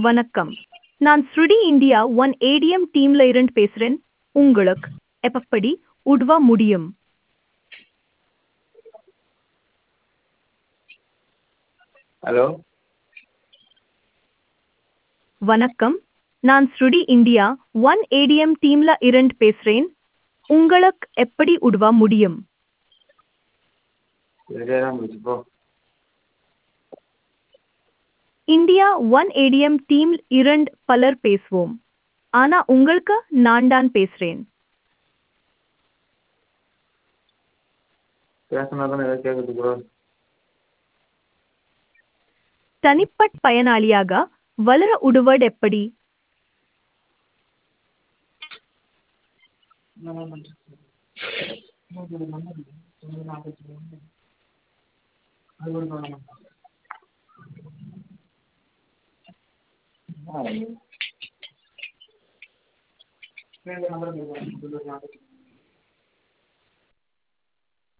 வணக்கம் நான் ஸ்ருடி இந்தியா ஒன் ஏடிஎம் டீம்ல இருந்து பேசுறேன் உங்களுக்கு எப்படி உதவ முடியும் ஹலோ வணக்கம் நான் ஸ்ருடி இந்தியா ஒன் ஏடிஎம் டீம்ல இருந்து பேசுறேன் உங்களுக்கு எப்படி உதவ முடியும் சரியாக தான் போச்சு போ இந்தியா ஒன் ஏடிஎம் டீம் இரண்டு பலர் பேசுவோம் ஆனா உங்களுக்கு நான் தான் பேசுறேன் பேசினா தானே ஏதாவது கேட்குறது ப்ரோ தனிப்பட்ட பயனாளியாக வளர உடுவது எப்படி நம்பர்